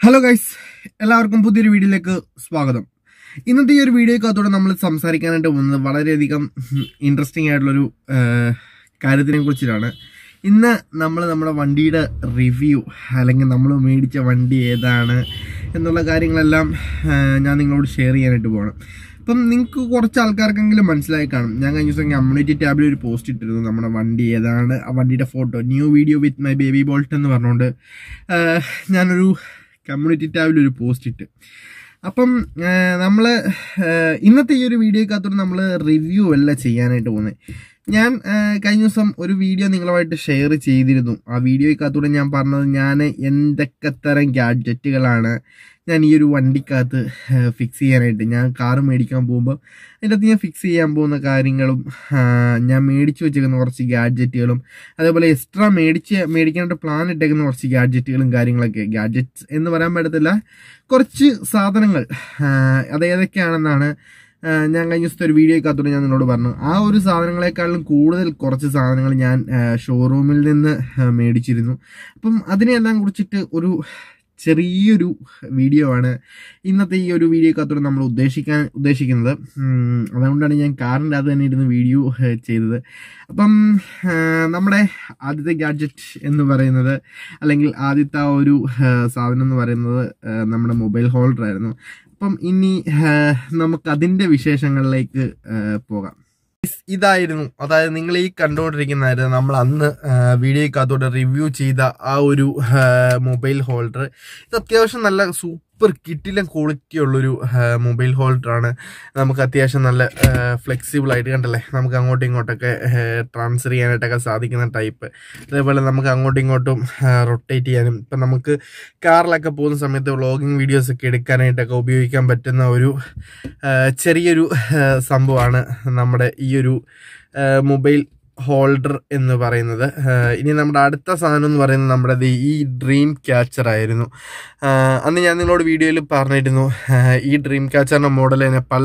Hello guys എല്ലാവർക്കും പുതിയൊരു വീഡിയോയിലേക്ക് സ്വാഗതം ഇന്നത്തെ ഈ ഒരു വീഡിയോക്കകത്തോടെ നമ്മൾ സംസാരിക്കാനായിട്ട് പോകുന്നത് വളരെയധികം ഇൻട്രസ്റ്റിംഗ് ആയിട്ടുള്ളൊരു കാര്യത്തിനെ കുറിച്ചിട്ടാണ് ഇന്ന് നമ്മൾ നമ്മുടെ വണ്ടിയുടെ റിവ്യൂ അല്ലെങ്കിൽ നമ്മൾ മേടിച്ച വണ്ടി ഏതാണ് എന്നുള്ള കാര്യങ്ങളെല്ലാം ആ, ഞാൻ നിങ്ങളോട് ഷെയർ ചെയ്യാനായിട്ട് പോകണം അപ്പം നിങ്ങൾക്ക് കുറച്ച് ആൾക്കാർക്കെങ്കിലും മനസ്സിലായി കാണും ഞാൻ കഴിഞ്ഞ ദിവസം കമ്മ്യൂണിറ്റി ടാബിൽ ഒരു പോസ്റ്റ് ഇട്ടിരുന്നു നമ്മുടെ വണ്ടി ഏതാണ് ആ വണ്ടിയുടെ photo new video with my baby bolt എന്ന് പറഞ്ഞുകൊണ്ട് ആ, ഞാനൊരു കമ്മ്യൂണിറ്റി ടാബിൽ ഒരു പോസ്റ്റ് ഇട്ട് അപ്പം നമ്മൾ ഇന്നത്തെ ഈ ഒരു വീഡിയോക്കകത്തോട് നമ്മൾ റിവ്യൂ അല്ല ചെയ്യാനായിട്ട് പോകുന്നത് ഞാൻ ആ, കഴിഞ്ഞ ദിവസം ഒരു വീഡിയോ നിങ്ങളുമായിട്ട് ഷെയർ ചെയ്തിരുന്നു ആ വീഡിയോയ്ക്കകത്തൂടെ ഞാൻ പറഞ്ഞത് ഞാൻ എന്തൊക്കെ തരം ഗാഡ്ജറ്റുകളാണ് ഞാൻ ഈ ഒരു വണ്ടിക്കകത്ത് ഫിക്സ് ചെയ്യാനായിട്ട് ഞാൻ കാറ് മേടിക്കാൻ പോകുമ്പോൾ അതിൻ്റെ അകത്ത് ഞാൻ ഫിക്സ് ചെയ്യാൻ പോകുന്ന കാര്യങ്ങളും ആ, ഞാൻ മേടിച്ചു വെച്ചേക്കുന്ന കുറച്ച് ഗാഡ്ജറ്റുകളും അതേപോലെ എക്സ്ട്രാ മേടിച്ച് മേടിക്കാനായിട്ട് പ്ലാൻ ഇട്ടേക്കുന്ന കുറച്ച് ഗാഡ്ജറ്റുകളും കാര്യങ്ങളൊക്കെ ഗാഡ്ജറ്റ്സ് എന്ന് പറയാൻ പറ്റത്തില്ല കുറച്ച് സാധനങ്ങൾ ആ, അത് ഏതൊക്കെയാണെന്നാണ് ആ, ഞാൻ കഴിഞ്ഞ ദിവസത്തെ ഒരു വീഡിയോക്കകത്തോടെ ഞാൻ നിങ്ങളോട് പറഞ്ഞു ആ ഒരു സാധനങ്ങളെക്കാളും കൂടുതൽ കുറച്ച് സാധനങ്ങൾ ഞാൻ ഷോറൂമിൽ നിന്ന് ആ, മേടിച്ചിരുന്നു അപ്പം അതിനെല്ലാം കുറിച്ചിട്ട് ഒരു ചെറിയൊരു വീഡിയോ ആണ് ഇന്നത്തെ ഈ ഒരു വീഡിയോക്കകത്തോടെ നമ്മൾ ഉദ്ദേശിക്കാൻ ഉദ്ദേശിക്കുന്നത് ഉം, അതുകൊണ്ടാണ് ഞാൻ കാറിൻ്റെ അത് തന്നെ ഇരുന്ന് വീഡിയോ ഏഹ്, ചെയ്തത് അപ്പം ആ, നമ്മുടെ ആദ്യത്തെ ഗാഡ്ജറ്റ് എന്ന് പറയുന്നത് അല്ലെങ്കിൽ ആദ്യത്തെ ആ ഒരു ഏഹ്, സാധനം എന്ന് പറയുന്നത് ഏഹ്, നമ്മുടെ മൊബൈൽ ഹോൾഡർ ആയിരുന്നു അപ്പം ഇനി ഏഹ്, നമുക്ക് അതിൻ്റെ വിശേഷങ്ങളിലേക്ക് ഏഹ്, പോകാം ഇതായിരുന്നു അതായത് നിങ്ങൾ ഈ കണ്ടുകൊണ്ടിരിക്കുന്നതായിരുന്നു നമ്മൾ അന്ന് വീഡിയോക്കകത്തോടെ റിവ്യൂ ചെയ്ത ആ ഒരു മൊബൈൽ ഹോൾഡർ ഇത് അത്യാവശ്യം നല്ല സൂപ്പർ കിട്ടിലും ക്വാളിറ്റി ഉള്ളൊരു മൊബൈൽ ഹോൾഡറാണ് നമുക്ക് അത്യാവശ്യം നല്ല ഫ്ലെക്സിബിൾ ആയിട്ട് കണ്ടല്ലേ നമുക്ക് അങ്ങോട്ടും ഇങ്ങോട്ടൊക്കെ ട്രാൻസ്ഫർ ചെയ്യാനായിട്ടൊക്കെ സാധിക്കുന്ന ടൈപ്പ് അതേപോലെ നമുക്ക് അങ്ങോട്ടും ഇങ്ങോട്ടും റൊട്ടേറ്റ് ചെയ്യാനും ഇപ്പം നമുക്ക് കാറിലൊക്കെ പോകുന്ന സമയത്ത് വ്ളോഗിങ് വീഡിയോസ് ഒക്കെ എടുക്കാനായിട്ടൊക്കെ ഉപയോഗിക്കാൻ പറ്റുന്ന ഒരു ആ, ചെറിയൊരു ആ, സംഭവമാണ് നമ്മുടെ ഈ ഒരു മൊബൈൽ ഹോൾഡർ എന്ന് പറയുന്നത് ആ, ഇനി നമ്മുടെ അടുത്ത സാധനം എന്ന് പറയുന്നത് നമ്മുടെ ദേ ഈ ഡ്രീം ക്യാച്ചർ ആയിരുന്നു ആ, അന്ന് ഞാൻ നിങ്ങളോട് വീഡിയോയിൽ പറഞ്ഞിരുന്നു ആ, ഈ ഡ്രീം ക്യാച്ചറിൻ്റെ മോഡൽ തന്നെ പല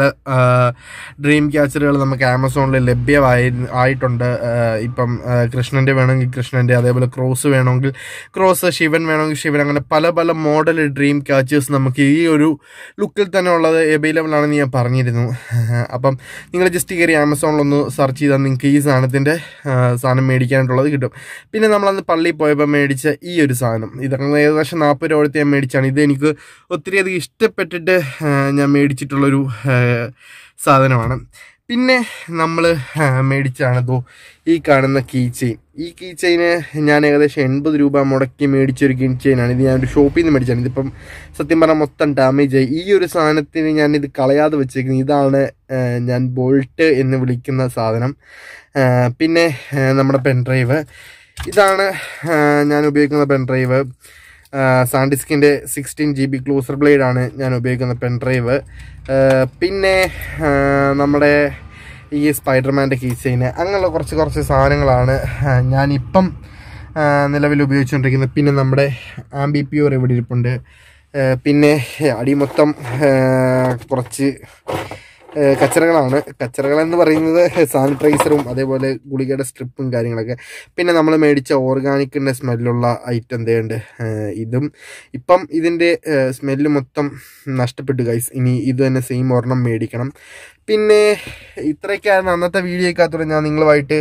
ഡ്രീം ക്യാച്ചറുകൾ നമുക്ക് ആമസോണിൽ ലഭ്യമായി ആയിട്ടുണ്ട് ആ, ഇപ്പം ആ, കൃഷ്ണൻ്റെ വേണമെങ്കിൽ കൃഷ്ണൻ്റെ അതേപോലെ ക്രോസ് വേണമെങ്കിൽ ക്രോസ് ശിവൻ വേണമെങ്കിൽ ശിവൻ അങ്ങനെ പല പല മോഡൽ ഡ്രീം ക്യാച്ചേഴ്സ് നമുക്ക് ഈ ഒരു ലുക്കിൽ തന്നെ ഉള്ളത് അവൈലബിൾ ആണെന്ന് ഞാൻ പറഞ്ഞിരുന്നു അപ്പം നിങ്ങൾ ജസ്റ്റ് കയറി ആമസോണിലൊന്ന് സെർച്ച് ചെയ്താൽ നിങ്ങൾക്ക് ഈ സാധനത്തിൻ്റെ സാധനം മേടിക്കാനായിട്ടുള്ളത് കിട്ടും പിന്നെ നമ്മളന്ന് പള്ളിയിൽ പോയപ്പോൾ മേടിച്ച ഈ ഒരു സാധനം ഇതൊക്കെ ഏകദേശം നാൽപ്പത് രൂപ കൊടുത്ത് ഞാൻ മേടിച്ചാണ് ഇത് എനിക്ക് ഒത്തിരി അധികം ഇഷ്ടപ്പെട്ടിട്ട് ആ, ഞാൻ മേടിച്ചിട്ടുള്ളൊരു ആ, സാധനമാണ് പിന്നെ നമ്മൾ മേടിച്ചാണ് ദോ ഈ കാണുന്ന കീ ചെയിൻ ഈ കീ ചെയിന് ഞാൻ ഏകദേശം എൺപത് രൂപ മുടക്കി മേടിച്ചൊരു കീ ചെയിനാണ് ഇത് ഞാനൊരു ഷോപ്പിൽ നിന്ന് മേടിച്ചാണ് ഇതിപ്പം സത്യം പറഞ്ഞാൽ മൊത്തം ഡാമേജ് ആയി ഈ ഒരു സാധനത്തിന് ഞാൻ ഇത് കളയാതെ വെച്ചേക്കുന്നത് ഇതാണ് ആ, ഞാൻ ബോൾട്ട് എന്ന് വിളിക്കുന്ന സാധനം ആ, പിന്നെ ആ, നമ്മുടെ പെൻഡ്രൈവ് ഇതാണ് ആ, ഞാൻ ഉപയോഗിക്കുന്ന പെൻഡ്രൈവ് സാൻഡിസ്കിൻ്റെ സിക്സ്റ്റീൻ ജി ബി ക്ലോസർ ബ്ലേഡാണ് ഞാൻ ഉപയോഗിക്കുന്ന പെൻഡ്രൈവ് പിന്നെ ആ, നമ്മുടെ ഈ സ്പൈഡർമാൻ്റെ കീ ചെയിന് അങ്ങനെയുള്ള കുറച്ച് കുറച്ച് സാധനങ്ങളാണ് ആ, ഞാനിപ്പം ആ, നിലവിൽ ഉപയോഗിച്ചുകൊണ്ടിരിക്കുന്നത് പിന്നെ നമ്മുടെ ആംബി പ്യൂർ ഇവിടെ ഇരിപ്പുണ്ട് ആ, പിന്നെ അടി മൊത്തം ആ, കുറച്ച് ആ, കച്ചറകളാണ് കച്ചറകൾ എന്ന് പറയുന്നത് സാനിറ്റൈസറും അതേപോലെ ഗുളികയുടെ സ്ട്രിപ്പും കാര്യങ്ങളൊക്കെ പിന്നെ നമ്മൾ മേടിച്ച ഓർഗാനിക്കിൻ്റെ സ്മെല്ലുള്ള ഐറ്റം എന്തുണ്ട് ഇതും ഇപ്പം ഇതിൻ്റെ സ്മെല്ല് മൊത്തം നഷ്ടപ്പെട്ടു ഗൈസ് ഇനി ഇത് തന്നെ സെയിം ഒരെണ്ണം മേടിക്കണം പിന്നെ ഇത്രയൊക്കെയായിരുന്നു അന്നത്തെ വീഡിയോക്കകത്തൂടെ ഞാൻ നിങ്ങളുമായിട്ട്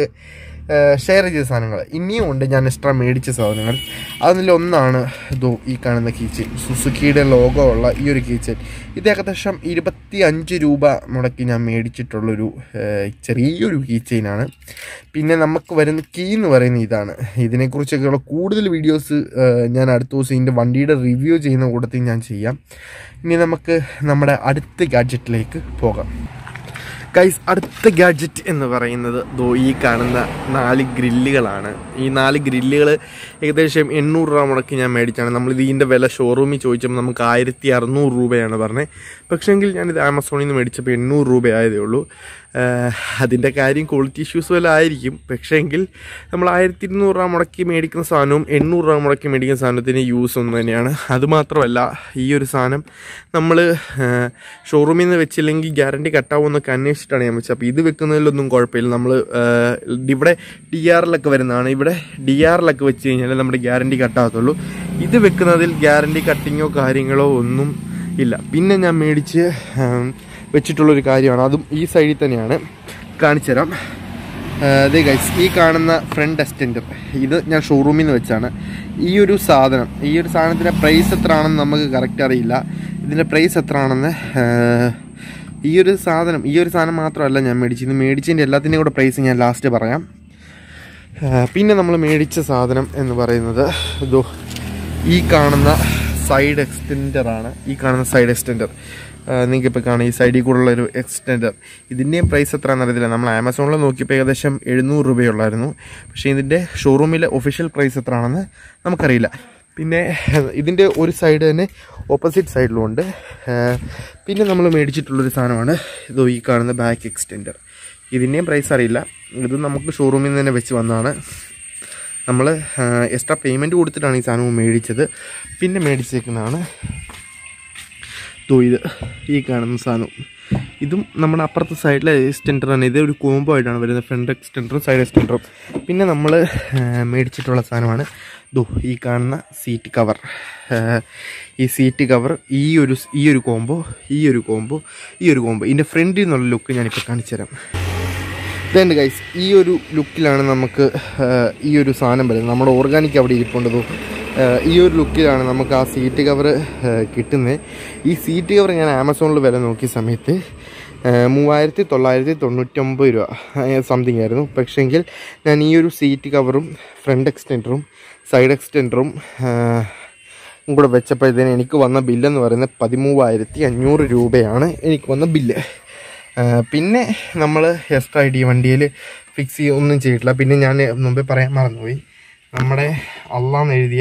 ഷെയർ ചെയ്ത സാധനങ്ങൾ ഇനിയും ഉണ്ട് ഞാൻ എക്സ്ട്രാ മേടിച്ച സാധനങ്ങൾ അതിലൊന്നാണ് ഇതോ ഈ കാണുന്ന കീച്ചെയിൻ സുസുക്കിയുടെ ലോഗോ ഉള്ള ഈ ഒരു കീച്ചെയിൻ ഇത് ഏകദേശം ഇരുപത്തി അഞ്ച് രൂപ മുടക്കി ഞാൻ മേടിച്ചിട്ടുള്ളൊരു ഏഹ്, ചെറിയൊരു കീച്ചെയിനാണ് പിന്നെ നമുക്ക് വരുന്ന കീ എന്ന് പറയുന്ന ഇതാണ് ഇതിനെക്കുറിച്ചൊക്കെയുള്ള കൂടുതൽ വീഡിയോസ് ഞാൻ അടുത്ത ദിവസം ഇതിൻ്റെ വണ്ടിയുടെ റിവ്യൂ ചെയ്യുന്ന കൂട്ടത്തിൽ ഞാൻ ചെയ്യാം ഇനി നമുക്ക് നമ്മുടെ അടുത്ത ഗാഡ്ജറ്റിലേക്ക് പോകാം ഗൈസ് അടുത്ത ഗാഡ്ജറ്റ് എന്ന് പറയുന്നത് ദോ ഈ കാണുന്ന നാല് ഗ്രില്ലുകളാണ് ഈ നാല് ഗ്രില്ലുകൾ ഏകദേശം എണ്ണൂറ് രൂപ മുടക്കി ഞാൻ മേടിച്ചാണ് നമ്മൾ ഇതിൻ്റെ വില ഷോറൂമിൽ ചോദിച്ചപ്പോൾ നമുക്ക് ആയിരത്തി അറുന്നൂറ് രൂപയാണ് പറഞ്ഞത് പക്ഷേങ്കിൽ ഞാനിത് ആമസോണിൽ നിന്ന് മേടിച്ചപ്പോൾ എണ്ണൂറ് രൂപയായതേ ഉള്ളൂ അതിൻ്റെ കാര്യം ക്വാളിറ്റി ഇഷ്യൂസ് വല്ല ആയിരിക്കും പക്ഷേ എങ്കിൽ നമ്മൾ ആയിരത്തി ഇരുന്നൂറ് രൂപ മുടക്കി മേടിക്കുന്ന സാധനവും എണ്ണൂറ് രൂപ മുടക്കി മേടിക്കുന്ന സാധനത്തിന് യൂസ് ഒന്ന് തന്നെയാണ് അതുമാത്രമല്ല ഈ ഒരു സാധനം നമ്മൾ ഷോറൂമിൽ നിന്ന് വെച്ചില്ലെങ്കിൽ ഗ്യാരണ്ടി കട്ടാവുമെന്നൊക്കെ അന്വേഷിച്ചിട്ടാണ് ഞാൻ വെച്ചത് അപ്പോൾ ഇത് വെക്കുന്നതിലൊന്നും കുഴപ്പമില്ല നമ്മൾ ഇവിടെ ഡി ആറിലൊക്കെ വരുന്നതാണ് ഇവിടെ ഡി ആറിലൊക്കെ വെച്ച് കഴിഞ്ഞാൽ നമ്മുടെ ഗ്യാരണ്ടി കട്ടാകത്തുള്ളൂ ഇത് വെക്കുന്നതിൽ ഗ്യാരണ്ടി കട്ടിങ്ങോ കാര്യങ്ങളോ ഒന്നും ഇല്ല പിന്നെ ഞാൻ മേടിച്ച് ഉം, വെച്ചിട്ടുള്ളൊരു കാര്യമാണ് അതും ഈ സൈഡിൽ തന്നെയാണ് കാണിച്ചു തരാം അതെ ഗൈസ് ഈ കാണുന്ന ഫ്രണ്ട് എസ്റ്റൻഡർ ഇത് ഞാൻ ഷോറൂമിൽ നിന്ന് വെച്ചാണ് ഈ ഒരു സാധനം ഈ ഒരു സാധനത്തിൻ്റെ പ്രൈസ് എത്ര ആണെന്ന് നമുക്ക് കറക്റ്റ് അറിയില്ല ഇതിൻ്റെ പ്രൈസ് എത്ര ആണെന്ന് ഏഹ്, ഈ ഒരു സാധനം ഈ ഒരു സാധനം മാത്രമല്ല ഞാൻ മേടിച്ചത് ഇത് മേടിച്ചതിൻ്റെ എല്ലാത്തിൻ്റെയും കൂടെ പ്രൈസ് ഞാൻ ലാസ്റ്റ് പറയാം ഏഹ്, പിന്നെ നമ്മൾ മേടിച്ച സാധനം എന്ന് പറയുന്നത് ഇതോ ഈ കാണുന്ന സൈഡ് എക്സ്റ്റെൻഡർ ആണ് ഈ കാണുന്ന സൈഡ് എക്സ്റ്റെൻഡർ നിങ്ങൾക്ക് ഇപ്പോൾ കാണാം ഈ സൈഡിൽ കൂടെയുള്ള ഒരു എക്സ്റ്റെൻഡർ ഇതിൻ്റെയും പ്രൈസ് എത്രയാണെന്ന് അറിയത്തില്ല നമ്മൾ ആമസോണിൽ നോക്കിയപ്പോൾ ഏകദേശം എഴുന്നൂറ് രൂപയുള്ളായിരുന്നു പക്ഷേ ഇതിൻ്റെ ഷോറൂമിലെ ഒഫീഷ്യൽ പ്രൈസ് എത്രയാണെന്ന് നമുക്കറിയില്ല പിന്നെ ഇതിൻ്റെ ഒരു സൈഡ് തന്നെ ഓപ്പോസിറ്റ് സൈഡിലും ഉണ്ട് ഏഹ്, പിന്നെ നമ്മൾ മേടിച്ചിട്ടുള്ളൊരു സാധനമാണ് ഇതോ ഈ കാണുന്ന ബാക്ക് എക്സ്റ്റെൻഡർ ഇതിൻ്റെയും പ്രൈസ് അറിയില്ല ഇത് നമുക്ക് ഷോറൂമിൽ നിന്ന് തന്നെ വെച്ച് വന്നതാണ് നമ്മൾ എക്സ്ട്രാ പേയ്മെൻറ്റ് കൊടുത്തിട്ടാണ് ഈ സാധനം മേടിച്ചത് പിന്നെ മേടിച്ചേക്കുന്നതാണ് ദോ ഇത് ഈ കാണുന്ന സാധനം ഇതും നമ്മുടെ അപ്പുറത്തെ സൈഡിലെ എക്സ്റ്റെൻഡർ ആണ് ഇത് ഒരു കോംബോ ആയിട്ടാണ് വരുന്നത് ഫ്രണ്ട് എക്സ്റ്റെൻഡറും സൈഡ് എക്സ്റ്റെൻഡറും പിന്നെ നമ്മൾ മേടിച്ചിട്ടുള്ള സാധനമാണ് ദോ ഈ കാണുന്ന സീറ്റ് കവർ ഈ സീറ്റ് കവർ ഈ ഒരു ഈ ഒരു കോംബോ ഈ ഒരു കോംബോ ഈ ഒരു കോംബോ ഇതിൻ്റെ ഫ്രണ്ടിൽ നിന്നുള്ള ലുക്ക് ഞാനിപ്പോൾ കാണിച്ചു തരാം ഇതുണ്ട് ഗൈസ് ഈ ഒരു ലുക്കിലാണ് നമുക്ക് ആ, ഈ ഒരു സാധനം വരുന്നത് നമ്മുടെ ഓർഗാനിക് അവിടെ ഇരിപ്പുണ്ടതോ ഈ ഒരു ലുക്കിലാണ് നമുക്ക് ആ സീറ്റ് കവർ കിട്ടുന്നത് ഈ സീറ്റ് കവർ ഞാൻ ആമസോണിൽ വില നോക്കിയ സമയത്ത് ആ, മൂവായിരത്തി തൊള്ളായിരത്തി തൊണ്ണൂറ്റൊമ്പത് രൂപ സംതിങ് ആയിരുന്നു പക്ഷേങ്കിൽ ഞാൻ ഈ ഒരു സീറ്റ് കവറും ഫ്രണ്ട് എക്സ്റ്റെൻഡറും സൈഡ് എക്സ്റ്റെൻഡറും കൂടെ വെച്ചപ്പോഴത്തേന് എനിക്ക് വന്ന ബില്ലെന്ന് പറയുന്നത് പതിമൂവായിരത്തി അഞ്ഞൂറ് രൂപയാണ് എനിക്ക് വന്ന ബില്ല് ആ, പിന്നെ നമ്മൾ എക്സ്ട്രാ ഐ ഡി വണ്ടിയിൽ ഫിക്സ് ചെയ്യുക ഒന്നും ചെയ്തിട്ടില്ല പിന്നെ ഞാൻ മുമ്പേ പറയാൻ മറന്നുപോയി നമ്മുടെ അള്ളാന്ന് എഴുതിയ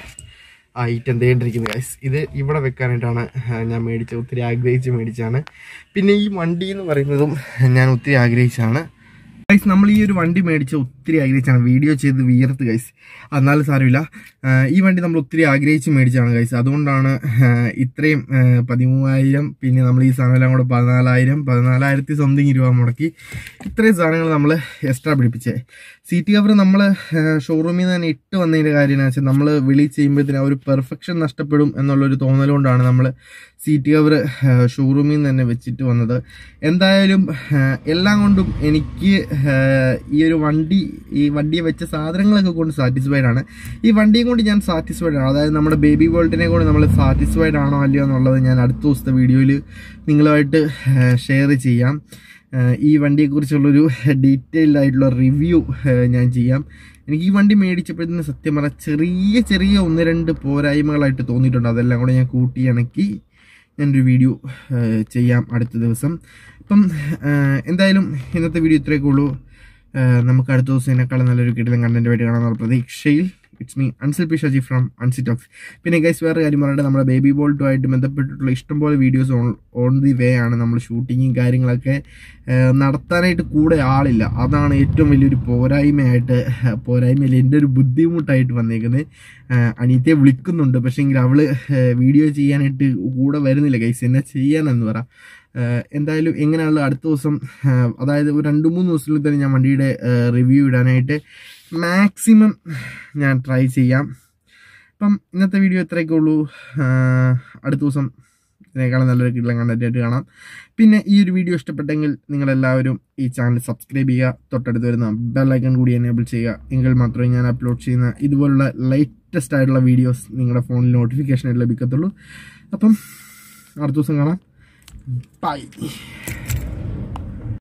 ആ ഐറ്റം തേണ്ടിരിക്കുന്നത് ഗൈസ് ഇത് ഇവിടെ വെക്കാനായിട്ടാണ് ആ, ഞാൻ മേടിച്ചത് ഒത്തിരി ആഗ്രഹിച്ച് മേടിച്ചാണ് പിന്നെ ഈ വണ്ടി എന്ന് പറയുന്നതും ഞാൻ ഒത്തിരി ആഗ്രഹിച്ചാണ് ഗൈസ് നമ്മൾ ഈ ഒരു വണ്ടി മേടിച്ച ഒത്തിരി ആഗ്രഹിച്ചാണ് വീഡിയോ ചെയ്ത് വിയർത്ത് ഗൈസ് എന്നാലും സാരമില്ല ആ, ഈ വണ്ടി നമ്മൾ ഒത്തിരി ആഗ്രഹിച്ച് മേടിച്ചാണ് ഗൈസ് അതുകൊണ്ടാണ് ആ, ഇത്രയും ആ, പതിമൂവായിരം പിന്നെ നമ്മൾ ഈ സാധനമെല്ലാം കൂടെ പതിനാലായിരം പതിനാലായിരത്തി സംതിങ് രൂപ മുടക്കി ഇത്രയും സാധനങ്ങൾ നമ്മൾ എക്സ്ട്രാ പിടിപ്പിച്ചേ സീറ്റ് കവർ നമ്മൾ ഷോറൂമിൽ നിന്ന് തന്നെ ഇട്ട് വന്നതിൻ്റെ കാര്യം എന്ന് വെച്ചാൽ നമ്മൾ വിളി ചെയ്യുമ്പോഴത്തേന് ആ ഒരു പെർഫെക്ഷൻ നഷ്ടപ്പെടും എന്നുള്ളൊരു തോന്നലുകൊണ്ടാണ് നമ്മൾ സീറ്റ് കവർ ഷോറൂമിൽ നിന്ന് തന്നെ വെച്ചിട്ട് വന്നത് എന്തായാലും ആ, എല്ലാം കൊണ്ടും എനിക്ക് ആ, ഈ ഒരു വണ്ടി ഈ വണ്ടിയെ വെച്ച സാധനങ്ങളൊക്കെ കൊണ്ട് സാറ്റിസ്ഫൈഡ് ആണ് ഈ വണ്ടിയും കൊണ്ട് ഞാൻ സാറ്റിസ്ഫൈഡ് ആണ് അതായത് നമ്മുടെ ബേബി വേൾഡിനെ കൊണ്ട് നമ്മൾ സാറ്റിസ്ഫൈഡ് ആണോ അല്ലയോ എന്നുള്ളത് ഞാൻ അടുത്ത ദിവസത്തെ വീഡിയോയിൽ നിങ്ങളുമായിട്ട് ഷെയർ ചെയ്യാം ആ, ഈ വണ്ടിയെക്കുറിച്ചുള്ളൊരു ഡീറ്റെയിൽഡ് ആയിട്ടുള്ള റിവ്യൂ ഞാൻ ചെയ്യാം എനിക്ക് ഈ വണ്ടി മേടിച്ചപ്പോഴത്തേന് സത്യം പറഞ്ഞാൽ ചെറിയ ചെറിയ ഒന്ന് രണ്ട് പോരായ്മകളായിട്ട് തോന്നിയിട്ടുണ്ട് അതെല്ലാം കൂടെ ഞാൻ കൂട്ടി ഇണക്കി ഞാനൊരു വീഡിയോ ചെയ്യാം അടുത്ത ദിവസം അപ്പം ആ, എന്തായാലും ഇന്നത്തെ വീഡിയോ ഇത്രയൊക്കെ ഉള്ളൂ ആ, നമുക്ക് അടുത്ത ദിവസം ഇതിനേക്കാളും നല്ലൊരു കിടിലം കണ്ടന്റ് ആയിട്ട് കാണാമെന്നുള്ള പ്രതീക്ഷയിൽ it's me Ansil P Shaji from Ansi talks പിന്നെ ഗൈസ് വേറെ കാര്യം പറയട്ടെ നമ്മുടെ ബേബി ബോൾട്ടുമായിട്ട് ബന്ധപ്പെട്ടിട്ടുള്ള ഇഷ്ടംപോലെ videos on on the way ആണ് നമ്മൾ ഷൂട്ടിങ്ങും കാര്യങ്ങളൊക്കെ ആ, നടത്താനായിട്ട് കൂടെ ആളില്ല അതാണ് ഏറ്റവും വലിയൊരു പോരായ്മയായിട്ട് പോരായ്മയില്ല എൻ്റെ ഒരു ബുദ്ധിമുട്ടായിട്ട് വന്നേക്കുന്നത് അനിയത്തെ വിളിക്കുന്നുണ്ട് പക്ഷേങ്കിൽ അവള് ആ, വീഡിയോ ചെയ്യാനായിട്ട് കൂടെ വരുന്നില്ല ഗൈസ് എന്നാ ചെയ്യാനെന്ന് പറ ആഹ് എന്തായാലും എങ്ങനെയുള്ള അടുത്ത ദിവസം ആഹ് അതായത് ഒരു രണ്ട് മൂന്ന് ദിവസത്തിൽ തന്നെ ഞാൻ വണ്ടിയുടെ റിവ്യൂ ഇടാനായിട്ട് മാക്സിമം ഞാൻ ട്രൈ ചെയ്യാം അപ്പം ഇന്നത്തെ വീഡിയോ ഇത്രയൊക്കെ ഉള്ളൂ ആഹ് അടുത്ത ദിവസം ഇതിനേക്കാളും നല്ലൊരു കിടലം കണ്ടന്റായിട്ട് കാണാം പിന്നെ ഈ ഒരു വീഡിയോ ഇഷ്ടപ്പെട്ടെങ്കിൽ നിങ്ങളെല്ലാവരും ഈ ചാനൽ സബ്സ്ക്രൈബ് ചെയ്യുക തൊട്ടടുത്ത് വരുന്ന ബെല്ലൈക്കൺ കൂടി എനേബിൾ ചെയ്യുക എങ്കിൽ മാത്രമേ ഞാൻ അപ്ലോഡ് ചെയ്യുന്ന ഇതുപോലുള്ള ലേറ്റസ്റ്റ് ആയിട്ടുള്ള വീഡിയോസ് നിങ്ങളുടെ ഫോണിൽ നോട്ടിഫിക്കേഷൻ ലഭിക്കത്തുള്ളൂ അപ്പം അടുത്ത ദിവസം കാണാം Bye.